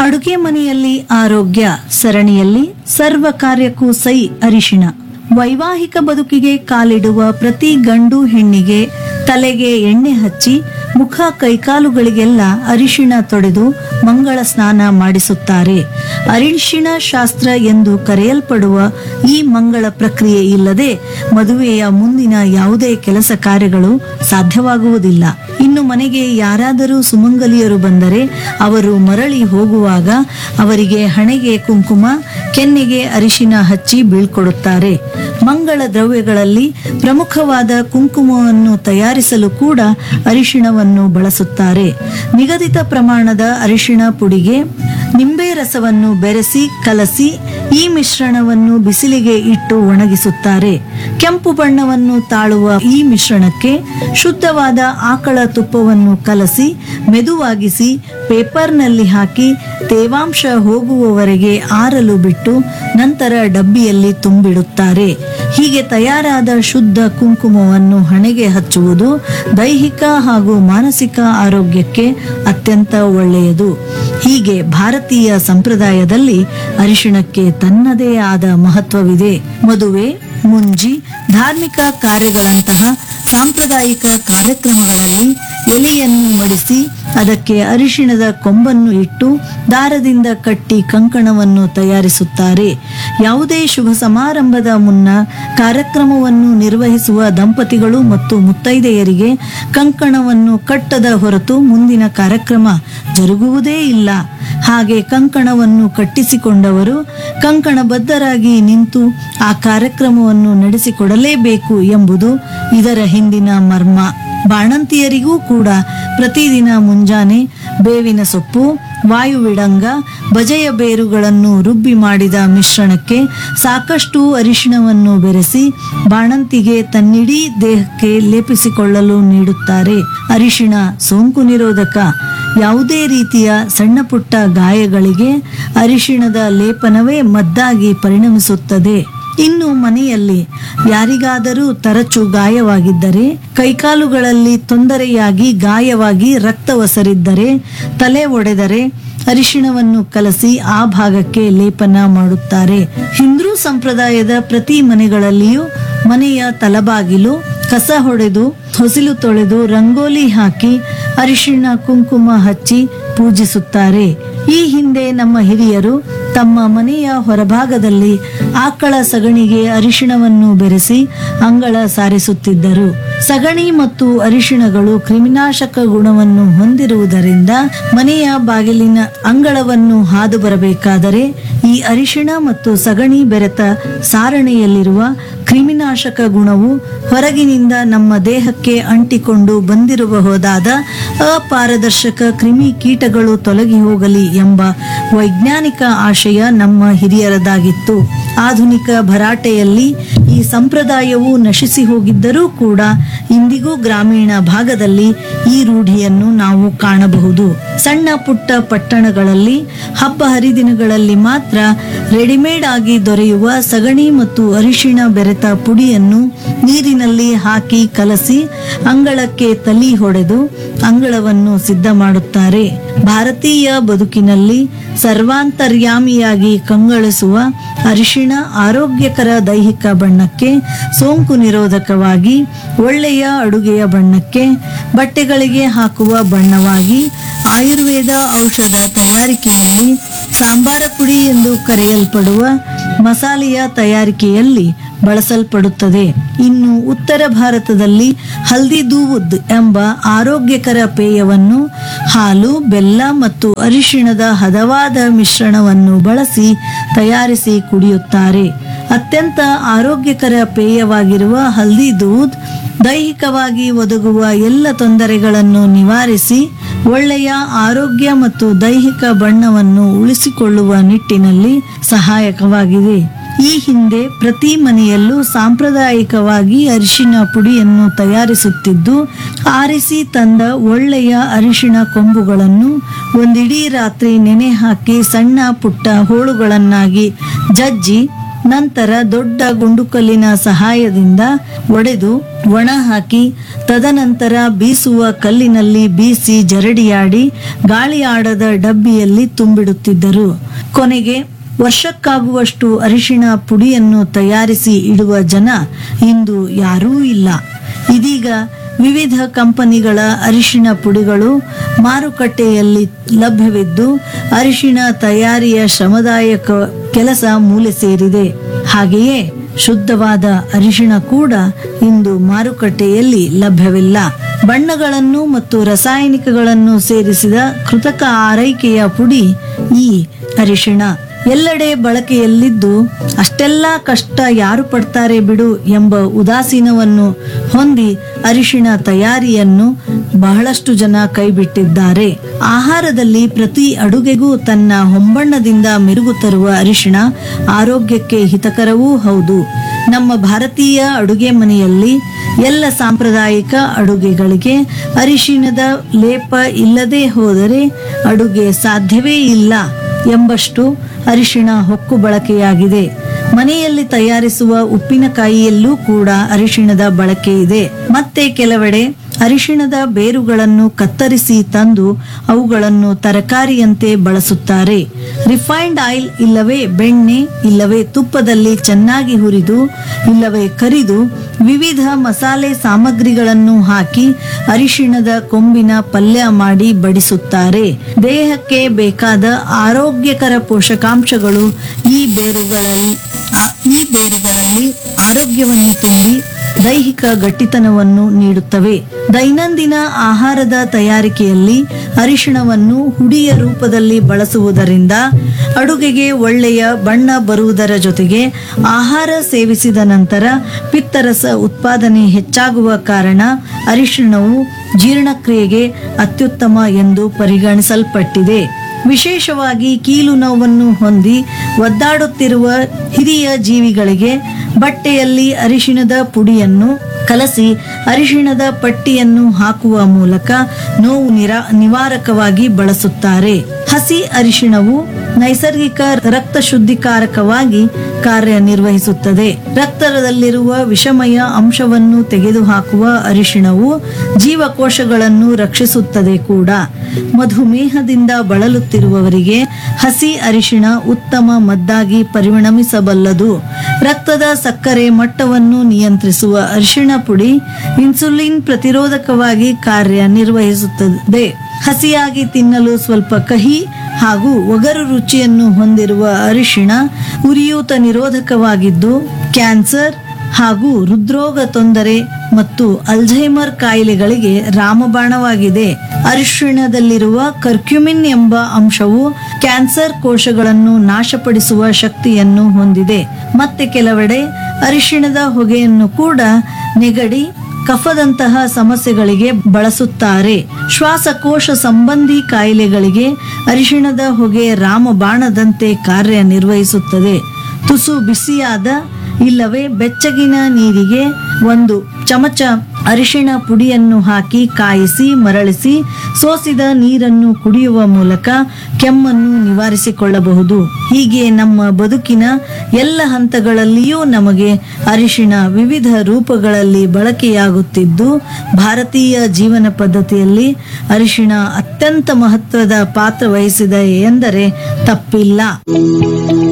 ಅಡುಗೆ ಮನೆಯಲ್ಲಿ ಆರೋಗ್ಯ ಸರಣಿಯಲ್ಲಿ ಸರ್ವ ಕಾರ್ಯಕ್ಕೂ ಸೈ ಅರಿಶಿಣ ವೈವಾಹಿಕ ಬದುಕಿಗೆ ಕಾಲಿಡುವ ಪ್ರತಿ ಗಂಡು ಹೆಣ್ಣಿಗೆ ತಲೆಗೆ ಎಣ್ಣೆ ಹಚ್ಚಿ ಮುಖ ಕೈಕಾಲುಗಳಿಗೆಲ್ಲ ಅರಿಶಿಣ ತೊಡೆದು ಮಂಗಳ ಸ್ನಾನ ಮಾಡಿಸುತ್ತಾರೆ ಅರಿಶಿಣ ಶಾಸ್ತ್ರ ಎಂದು ಕರೆಯಲ್ಪಡುವ ಈ ಮಂಗಳ ಪ್ರಕ್ರಿಯೆ ಇಲ್ಲದೆ ಮದುವೆಯ ಮುಂದಿನ ಯಾವುದೇ ಕೆಲಸ ಕಾರ್ಯಗಳು ಸಾಧ್ಯವಾಗುವುದಿಲ್ಲ ಇನ್ನು ಮನೆಗೆ ಯಾರಾದರೂ ಸುಮಂಗಲಿಯರು ಬಂದರೆ ಅವರು ಮರಳಿ ಹೋಗುವಾಗ ಅವರಿಗೆ ಹಣೆಗೆ ಕುಂಕುಮ ಕೆನ್ನೆಗೆ ಅರಿಶಿನ ಹಚ್ಚಿ ಬೀಳ್ಕೊಡುತ್ತಾರೆ ಮಂಗಳ ದ್ರವ್ಯಗಳಲ್ಲಿ ಪ್ರಮುಖವಾದ ಕುಂಕುಮವನ್ನು ತಯಾರಿಸಲು ಕೂಡ ಅರಿಶಿಣವನ್ನು ಬಳಸುತ್ತಾರೆ ನಿಗದಿತ ಪ್ರಮಾಣದ ಅರಿಶಿಣ ಪುಡಿಗೆ ನಿಂಬೆ ರಸವನ್ನು ಬೆರೆಸಿ ಕಲಸಿ ಈ ಮಿಶ್ರಣವನ್ನು ಬಿಸಿಲಿಗೆ ಇಟ್ಟು ಒಣಗಿಸುತ್ತಾರೆ ಕೆಂಪು ಬಣ್ಣವನ್ನು ತಾಳುವ ಈ ಮಿಶ್ರಣಕ್ಕೆ ಶುದ್ಧವಾದ ಆಕಳ ತುಪ್ಪವನ್ನು ಕಲಸಿ ಮೆದುವಾಗಿಸಿ ಪೇಪರ್ನಲ್ಲಿ ಹಾಕಿ ತೇವಾಂಶ ಹೋಗುವವರೆಗೆ ಆರಲು ಬಿಟ್ಟು ನಂತರ ಡಬ್ಬಿಯಲ್ಲಿ ತುಂಬಿಡುತ್ತಾರೆ ಹೀಗೆ ತಯಾರಾದ ಶುದ್ಧ ಕುಂಕುಮವನ್ನು ಹಣೆಗೆ ಹಚ್ಚುವುದು ದೈಹಿಕ ಹಾಗೂ ಮಾನಸಿಕ ಆರೋಗ್ಯಕ್ಕೆ ಅತ್ಯಂತ ಒಳ್ಳೆಯದು ಹೀಗೆ ಭಾರತೀಯ ಸಂಪ್ರದಾಯದಲ್ಲಿ ಅರಿಶಿಣಕ್ಕೆ ತನ್ನದೇ ಆದ ಮಹತ್ವವಿದೆ ಮದುವೆ ಮುಂಜಿ ಧಾರ್ಮಿಕ ಕಾರ್ಯಗಳಂತಹ ಸಾಂಪ್ರದಾಯಿಕ ಕಾರ್ಯಕ್ರಮಗಳಲ್ಲಿ ಎಲೆಯನ್ನು ಮಡಿಸಿ ಅದಕ್ಕೆ ಅರಿಶಿಣದ ಕೊಂಬನ್ನು ಇಟ್ಟು ದಾರದಿಂದ ಕಟ್ಟಿ ಕಂಕಣವನ್ನು ತಯಾರಿಸುತ್ತಾರೆ ಯಾವುದೇ ಶುಭ ಸಮಾರಂಭದ ಮುನ್ನ ಕಾರ್ಯಕ್ರಮವನ್ನು ನಿರ್ವಹಿಸುವ ದಂಪತಿಗಳು ಮತ್ತು ಮುತ್ತೈದೆಯರಿಗೆ ಕಂಕಣವನ್ನು ಕಟ್ಟದ ಹೊರತು ಮುಂದಿನ ಕಾರ್ಯಕ್ರಮ ಜರುಗುವುದೇ ಇಲ್ಲ ಹಾಗೆ ಕಂಕಣವನ್ನು ಕಟ್ಟಿಸಿಕೊಂಡವರು ಕಂಕಣಬದ್ಧರಾಗಿ ನಿಂತು ಆ ಕಾರ್ಯಕ್ರಮವನ್ನು ನಡೆಸಿಕೊಡಲೇಬೇಕು ಎಂಬುದು ಇದರ ಹಿಂದಿನ ಮರ್ಮ ಬಾಣಂತಿಯರಿಗೂ ಕೂಡ ಪ್ರತಿದಿನ ಮುಂಜಾನೆ ಬೇವಿನ ಸೊಪ್ಪು ವಾಯುವಿಡಂಗ ಬಜೆಯ ಬೇರುಗಳನ್ನು ರುಬ್ಬಿ ಮಾಡಿದ ಮಿಶ್ರಣಕ್ಕೆ ಸಾಕಷ್ಟು ಅರಿಶಿಣವನ್ನು ಬೆರೆಸಿ ಬಾಣಂತಿಗೆ ತನ್ನಿಡೀ ದೇಹಕ್ಕೆ ಲೇಪಿಸಿಕೊಳ್ಳಲು ನೀಡುತ್ತಾರೆ ಅರಿಶಿಣ ಸೋಂಕು ನಿರೋಧಕ ಯಾವುದೇ ರೀತಿಯ ಸಣ್ಣ ಪುಟ್ಟ ಗಾಯಗಳಿಗೆ ಅರಿಶಿಣದ ಲೇಪನವೇ ಮದ್ದಾಗಿ ಪರಿಣಮಿಸುತ್ತದೆ ಇನ್ನು ಮನೆಯಲ್ಲಿ ಯಾರಿಗಾದರೂ ತರಚು ಗಾಯವಾಗಿದ್ದರೆ ಕೈಕಾಲುಗಳಲ್ಲಿ ತೊಂದರೆಯಾಗಿ ಗಾಯವಾಗಿ ರಕ್ತ ಒಸರಿದ್ದರೆ ತಲೆ ಒಡೆದರೆ ಅರಿಶಿಣವನ್ನು ಕಲಸಿ ಆ ಭಾಗಕ್ಕೆ ಲೇಪನ ಮಾಡುತ್ತಾರೆ ಹಿಂದೂ ಸಂಪ್ರದಾಯದ ಪ್ರತಿ ಮನೆಗಳಲ್ಲಿಯೂ ಮನೆಯ ತಲಬಾಗಿಲು ಕಸ ಹೊಡೆದು ಹೊಸಿಲು ತೊಳೆದು ರಂಗೋಲಿ ಹಾಕಿ ಅರಿಶಿಣ ಕುಂಕುಮ ಹಚ್ಚಿ ಪೂಜಿಸುತ್ತಾರೆ ಈ ಹಿಂದೆ ನಮ್ಮ ಹಿರಿಯರು ತಮ್ಮ ಮನೆಯ ಹೊರಭಾಗದಲ್ಲಿ ಆಕಳ ಸಗಣಿಗೆ ಅರಿಶಿಣವನ್ನು ಬೆರೆಸಿ ಅಂಗಳ ಸಾರಿಸುತ್ತಿದ್ದರು ಸಗಣಿ ಮತ್ತು ಅರಿಶಿಣಗಳು ಕ್ರಿಮಿನಾಶಕ ಗುಣವನ್ನು ಹೊಂದಿರುವುದರಿಂದ ಮನೆಯ ಬಾಗಿಲಿನ ಅಂಗಳವನ್ನು ಹಾದು ಬರಬೇಕಾದರೆ ಈ ಅರಿಶಿಣ ಮತ್ತು ಸಗಣಿ ಬೆರೆತ ಸಾರಣೆಯಲ್ಲಿರುವ ಕ್ರಿಮಿನಾಶಕ ಗುಣವು ಹೊರಗಿನಿಂದ ನಮ್ಮ ದೇಹಕ್ಕೆ ಅಂಟಿಕೊಂಡು ಬಂದಿರಬಹುದಾದ ಅಪಾರದರ್ಶಕ ಕ್ರಿಮಿ ಕೀಟಗಳು ತೊಲಗಿ ಹೋಗಲಿ ಎಂಬ ವೈಜ್ಞಾನಿಕ ಆಶಯ ನಮ್ಮ ಹಿರಿಯರದಾಗಿತ್ತು ಆಧುನಿಕ ಭರಾಟೆಯಲ್ಲಿ ಈ ಸಂಪ್ರದಾಯವು ನಶಿಸಿ ಹೋಗಿದ್ದರೂ ಕೂಡ ಇಂದಿಗೂ ಗ್ರಾಮೀಣ ಭಾಗದಲ್ಲಿ ಈ ರೂಢಿಯನ್ನು ನಾವು ಕಾಣಬಹುದು ಸಣ್ಣ ಪುಟ್ಟ ಪಟ್ಟಣಗಳಲ್ಲಿ ಹಬ್ಬ ಹರಿದಿನಗಳಲ್ಲಿ ಮಾತ್ರ ರೆಡಿಮೇಡ್ ಆಗಿ ದೊರೆಯುವ ಸಗಣಿ ಮತ್ತು ಅರಿಶಿಣ ಬೆರೆತ ಪುಡಿಯನ್ನು ನೀರಿನಲ್ಲಿ ಹಾಕಿ ಕಲಸಿ ಅಂಗಳಕ್ಕೆ ತಲಿ ಹೊಡೆದು ಅಂಗಳವನ್ನು ಸಿದ್ಧ ಮಾಡುತ್ತಾರೆ ಭಾರತೀಯ ಬದುಕಿನಲ್ಲಿ ಸರ್ವಾಂತರ್ಯಾಮಿಯಾಗಿ ಕಂಗೊಳಿಸುವ ಅರಿಶಿಣ ಆರೋಗ್ಯಕರ ದೈಹಿಕ ಬಣ್ಣಕ್ಕೆ ಸೋಂಕು ನಿರೋಧಕವಾಗಿ ಒಳ್ಳೆಯ ಅಡುಗೆಯ ಬಣ್ಣಕ್ಕೆ ಬಟ್ಟೆಗಳಿಗೆ ಹಾಕುವ ಬಣ್ಣವಾಗಿ ಆಯುರ್ವೇದ ಔಷಧ ತಯಾರಿಕೆಯಲ್ಲಿ ಸಾಂಬಾರ ಪುಡಿ ಎಂದು ಕರೆಯಲ್ಪಡುವ ಮಸಾಲೆಯ ತಯಾರಿಕೆಯಲ್ಲಿ ಬಳಸಲ್ಪಡುತ್ತದೆ ಇನ್ನು ಉತ್ತರ ಭಾರತದಲ್ಲಿ ಹಲ್ದಿ ದೂವುದ್ ಎಂಬ ಆರೋಗ್ಯಕರ ಪೇಯವನ್ನು ಹಾಲು ಬೆಲ್ಲ ಮತ್ತು ಅರಿಶಿಣದ ಹದವಾದ ಮಿಶ್ರಣವನ್ನು ಬಳಸಿ ತಯಾರಿಸಿ ಕುಡಿಯುತ್ತಾರೆ ಅತ್ಯಂತ ಆರೋಗ್ಯಕರ ಪೇಯವಾಗಿರುವ ಹಲ್ದಿ ದೂದ್ ದೈಹಿಕವಾಗಿ ಒದಗುವ ಎಲ್ಲ ತೊಂದರೆಗಳನ್ನು ನಿವಾರಿಸಿ ಒಳ್ಳೆಯ ಆರೋಗ್ಯ ಮತ್ತು ದೈಹಿಕ ಬಣ್ಣವನ್ನು ಉಳಿಸಿಕೊಳ್ಳುವ ನಿಟ್ಟಿನಲ್ಲಿ ಸಹಾಯಕವಾಗಿದೆ ಈ ಹಿಂದೆ ಪ್ರತಿ ಮನೆಯಲ್ಲೂ ಸಾಂಪ್ರದಾಯಿಕವಾಗಿ ಅರಿಶಿನ ಪುಡಿಯನ್ನು ತಯಾರಿಸುತ್ತಿದ್ದು ಆರಿಸಿ ತಂದ ಒಳ್ಳೆಯ ಅರಿಶಿಣ ಕೊಂಬುಗಳನ್ನು ಒಂದಿಡೀ ರಾತ್ರಿ ನೆನೆ ಹಾಕಿ ಸಣ್ಣ ಪುಟ್ಟ ಹೋಳುಗಳನ್ನಾಗಿ ಜಜ್ಜಿ ನಂತರ ದೊಡ್ಡ ಗುಂಡುಕಲ್ಲಿನ ಸಹಾಯದಿಂದ ಒಡೆದು ಒಣ ಹಾಕಿ ತದನಂತರ ಬೀಸುವ ಕಲ್ಲಿನಲ್ಲಿ ಬೀಸಿ ಜರಡಿಯಾಡಿ ಗಾಳಿ ಆಡದ ಡಬ್ಬಿಯಲ್ಲಿ ತುಂಬಿಡುತ್ತಿದ್ದರು ಕೊನೆಗೆ ವರ್ಷಕ್ಕಾಗುವಷ್ಟು ಅರಿಶಿಣ ಪುಡಿಯನ್ನು ತಯಾರಿಸಿ ಇಡುವ ಜನ ಇಂದು ಯಾರೂ ಇಲ್ಲ ಇದೀಗ ವಿವಿಧ ಕಂಪನಿಗಳ ಅರಿಶಿಣ ಪುಡಿಗಳು ಮಾರುಕಟ್ಟೆಯಲ್ಲಿ ಲಭ್ಯವಿದ್ದು ಅರಿಶಿಣ ತಯಾರಿಯ ಶ್ರಮದಾಯಕ ಕೆಲಸ ಮೂಲೆ ಸೇರಿದೆ ಹಾಗೆಯೇ ಶುದ್ಧವಾದ ಅರಿಶಿಣ ಕೂಡ ಇಂದು ಮಾರುಕಟ್ಟೆಯಲ್ಲಿ ಲಭ್ಯವಿಲ್ಲ ಬಣ್ಣಗಳನ್ನು ಮತ್ತು ರಾಸಾಯನಿಕಗಳನ್ನು ಸೇರಿಸಿದ ಕೃತಕ ಆರೈಕೆಯ ಪುಡಿ ಈ ಅರಿಶಿಣ ಎಲ್ಲೆಡೆ ಬಳಕೆಯಲ್ಲಿದ್ದು ಅಷ್ಟೆಲ್ಲ ಕಷ್ಟ ಯಾರು ಪಡ್ತಾರೆ ಬಿಡು ಎಂಬ ಉದಾಸೀನವನ್ನು ಹೊಂದಿ ಅರಿಶಿಣ ತಯಾರಿಯನ್ನು ಬಹಳಷ್ಟು ಜನ ಕೈಬಿಟ್ಟಿದ್ದಾರೆ ಆಹಾರದಲ್ಲಿ ಪ್ರತಿ ಅಡುಗೆಗೂ ತನ್ನ ಹೊಂಬಣ್ಣದಿಂದ ಮೆರುಗು ತರುವ ಅರಿಶಿಣ ಆರೋಗ್ಯಕ್ಕೆ ಹಿತಕರವೂ ಹೌದು ನಮ್ಮ ಭಾರತೀಯ ಅಡುಗೆ ಮನೆಯಲ್ಲಿ ಎಲ್ಲ ಸಾಂಪ್ರದಾಯಿಕ ಅಡುಗೆಗಳಿಗೆ ಅರಿಶಿಣದ ಲೇಪ ಇಲ್ಲದೆ ಹೋದರೆ ಅಡುಗೆ ಸಾಧ್ಯವೇ ಇಲ್ಲ ಎಂಬಷ್ಟು ಅರಿಶಿಣ ಹೊಕ್ಕು ಬಳಕೆಯಾಗಿದೆ ಮನೆಯಲ್ಲಿ ತಯಾರಿಸುವ ಉಪ್ಪಿನಕಾಯಿಯಲ್ಲೂ ಕೂಡ ಅರಿಶಿಣದ ಬಳಕೆ ಇದೆ ಮತ್ತೆ ಕೆಲವೆಡೆ ಅರಿಶಿಣದ ಬೇರುಗಳನ್ನು ಕತ್ತರಿಸಿ ತಂದು ಅವುಗಳನ್ನು ತರಕಾರಿಯಂತೆ ಬಳಸುತ್ತಾರೆ ರಿಫೈನ್ಡ್ ಆಯಿಲ್ ಇಲ್ಲವೇ ಬೆಣ್ಣೆ ಇಲ್ಲವೇ ತುಪ್ಪದಲ್ಲಿ ಚೆನ್ನಾಗಿ ಹುರಿದು ಇಲ್ಲವೇ ಕರಿದು ವಿವಿಧ ಮಸಾಲೆ ಸಾಮಗ್ರಿಗಳನ್ನು ಹಾಕಿ ಅರಿಶಿಣದ ಕೊಂಬಿನ ಪಲ್ಯ ಮಾಡಿ ಬಡಿಸುತ್ತಾರೆ ದೇಹಕ್ಕೆ ಬೇಕಾದ ಆರೋಗ್ಯಕರ ಪೋಷಕಾಂಶಗಳು ಈ ಬೇರುಗಳಲ್ಲಿ ಆ- ಈ ಬೇರುಗಳಲ್ಲಿ ಆರೋಗ್ಯವನ್ನು ತುಂಬಿ ದೈಹಿಕ ಗಟ್ಟಿತನವನ್ನು ನೀಡುತ್ತವೆ ದೈನಂದಿನ ಆಹಾರದ ತಯಾರಿಕೆಯಲ್ಲಿ ಅರಿಶಿಣವನ್ನು ಹುಡಿಯ ರೂಪದಲ್ಲಿ ಬಳಸುವುದರಿಂದ ಅಡುಗೆಗೆ ಒಳ್ಳೆಯ ಬಣ್ಣ ಬರುವುದರ ಜೊತೆಗೆ ಆಹಾರ ಸೇವಿಸಿದ ನಂತರ ಪಿತ್ತರಸ ಉತ್ಪಾದನೆ ಹೆಚ್ಚಾಗುವ ಕಾರಣ ಅರಿಶಿಣವು ಜೀರ್ಣಕ್ರಿಯೆಗೆ ಅತ್ಯುತ್ತಮ ಎಂದು ಪರಿಗಣಿಸಲ್ಪಟ್ಟಿದೆ ವಿಶೇಷವಾಗಿ ಕೀಲು ನೋವನ್ನು ಹೊಂದಿ ಒದ್ದಾಡುತ್ತಿರುವ ಹಿರಿಯ ಜೀವಿಗಳಿಗೆ ಬಟ್ಟೆಯಲ್ಲಿ ಅರಿಶಿಣದ ಪುಡಿಯನ್ನು ಕಲಸಿ ಅರಿಶಿಣದ ಪಟ್ಟಿಯನ್ನು ಹಾಕುವ ಮೂಲಕ ನೋವು ನಿರಾ ನಿವಾರಕವಾಗಿ ಬಳಸುತ್ತಾರೆ ಹಸಿ ಅರಿಶಿಣವು ನೈಸರ್ಗಿಕ ರಕ್ತ ಶುದ್ಧಿಕಾರಕವಾಗಿ ಕಾರ್ಯನಿರ್ವಹಿಸುತ್ತದೆ ರಕ್ತದಲ್ಲಿರುವ ವಿಷಮಯ ಅಂಶವನ್ನು ತೆಗೆದುಹಾಕುವ ಅರಿಶಿಣವು ಜೀವಕೋಶಗಳನ್ನು ರಕ್ಷಿಸುತ್ತದೆ ಕೂಡ ಮಧುಮೇಹದಿಂದ ಬಳಲುತ್ತಿರುವವರಿಗೆ ಹಸಿ ಅರಿಶಿಣ ಉತ್ತಮ ಮದ್ದಾಗಿ ಪರಿಣಮಿಸಬಲ್ಲದು ರಕ್ತದ ಸಕ್ಕರೆ ಮಟ್ಟವನ್ನು ನಿಯಂತ್ರಿಸುವ ಅರಿಶಿಣ ಪುಡಿ ಇನ್ಸುಲಿನ್ ಪ್ರತಿರೋಧಕವಾಗಿ ಕಾರ್ಯನಿರ್ವಹಿಸುತ್ತದೆ ಹಸಿಯಾಗಿ ತಿನ್ನಲು ಸ್ವಲ್ಪ ಕಹಿ ಹಾಗೂ ಒಗರು ರುಚಿಯನ್ನು ಹೊಂದಿರುವ ಅರಿಶಿಣ ಉರಿಯೂತ ನಿರೋಧಕವಾಗಿದ್ದು ಕ್ಯಾನ್ಸರ್ ಹಾಗೂ ಹೃದ್ರೋಗ ತೊಂದರೆ ಮತ್ತು ಅಲ್ಝೈಮರ್ ಕಾಯಿಲೆಗಳಿಗೆ ರಾಮಬಾಣವಾಗಿದೆ ಅರಿಶಿಣದಲ್ಲಿರುವ ಕರ್ಕ್ಯುಮಿನ್ ಎಂಬ ಅಂಶವು ಕ್ಯಾನ್ಸರ್ ಕೋಶಗಳನ್ನು ನಾಶಪಡಿಸುವ ಶಕ್ತಿಯನ್ನು ಹೊಂದಿದೆ ಮತ್ತೆ ಕೆಲವೆಡೆ ಅರಿಶಿಣದ ಹೊಗೆಯನ್ನು ಕೂಡ ನೆಗಡಿ ಕಫದಂತಹ ಸಮಸ್ಯೆಗಳಿಗೆ ಬಳಸುತ್ತಾರೆ ಶ್ವಾಸಕೋಶ ಸಂಬಂಧಿ ಕಾಯಿಲೆಗಳಿಗೆ ಅರಿಶಿಣದ ಹೊಗೆ ರಾಮಬಾಣದಂತೆ ಕಾರ್ಯನಿರ್ವಹಿಸುತ್ತದೆ ತುಸು ಬಿಸಿಯಾದ ಇಲ್ಲವೇ ಬೆಚ್ಚಗಿನ ನೀರಿಗೆ ಒಂದು ಚಮಚ ಅರಿಶಿಣ ಪುಡಿಯನ್ನು ಹಾಕಿ ಕಾಯಿಸಿ ಮರಳಿಸಿ ಸೋಸಿದ ನೀರನ್ನು ಕುಡಿಯುವ ಮೂಲಕ ಕೆಮ್ಮನ್ನು ನಿವಾರಿಸಿಕೊಳ್ಳಬಹುದು ಹೀಗೆ ನಮ್ಮ ಬದುಕಿನ ಎಲ್ಲ ಹಂತಗಳಲ್ಲಿಯೂ ನಮಗೆ ಅರಿಶಿಣ ವಿವಿಧ ರೂಪಗಳಲ್ಲಿ ಬಳಕೆಯಾಗುತ್ತಿದ್ದು ಭಾರತೀಯ ಜೀವನ ಪದ್ಧತಿಯಲ್ಲಿ ಅರಿಶಿಣ ಅತ್ಯಂತ ಮಹತ್ವದ ಪಾತ್ರ ವಹಿಸಿದೆ ಎಂದರೆ ತಪ್ಪಿಲ್ಲ